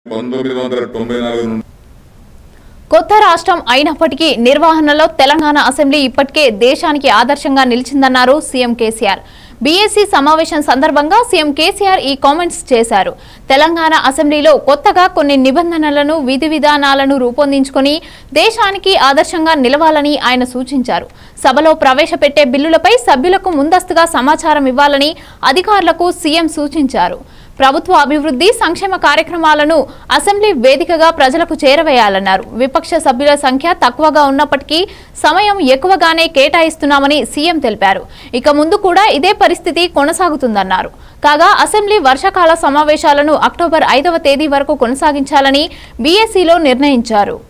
పంతొమ్మిది వందల తొంభై నాలుగు నుండి కొత్త రాష్ట్రం అయినప్పటికీ నిర్వహణలో తెలంగాణ అసెంబ్లీ ఇప్పటికే దేశానికి ఆదర్శంగా నిలిచిందన్నారు సీఎం కేసీఆర్ బీఎస్సీ సమావేశం సందర్భంగా సీఎం కేసీఆర్ ఈ కామెంట్స్ చేశారు తెలంగాణ అసెంబ్లీలో కొత్తగా కొన్ని నిబంధనలను విధి విధానాలను రూపొందించుకొని దేశానికి ఆదర్శంగా నిలవాలని ఆయన సూచించారు సభలో ప్రవేశపెట్టే బిల్లులపై సభ్యులకు ముందస్తుగా సమాచారం ఇవ్వాలని అధికారులకు సీఎం సూచించారు ప్రభుత్వ అభివృద్ధి సంక్షేమ కార్యక్రమాలను అసెంబ్లీ వేదికగా ప్రజలకు చేరవేయాలన్నారు విపక్ష సభ్యుల సంఖ్య తక్కువగా ఉన్నప్పటికీ సమయం ఎక్కువగానే కేటాయిస్తున్నామని సీఎం తెలిపారు ఇక ముందు కూడా ఇదే పరిస్థితి కొనసాగుతుందన్నారు కాగా అసెంబ్లీ వర్షాకాల సమావేశాలను అక్టోబర్ ఐదవ తేదీ వరకు కొనసాగించాలని బీఎస్సీలో నిర్ణయించారు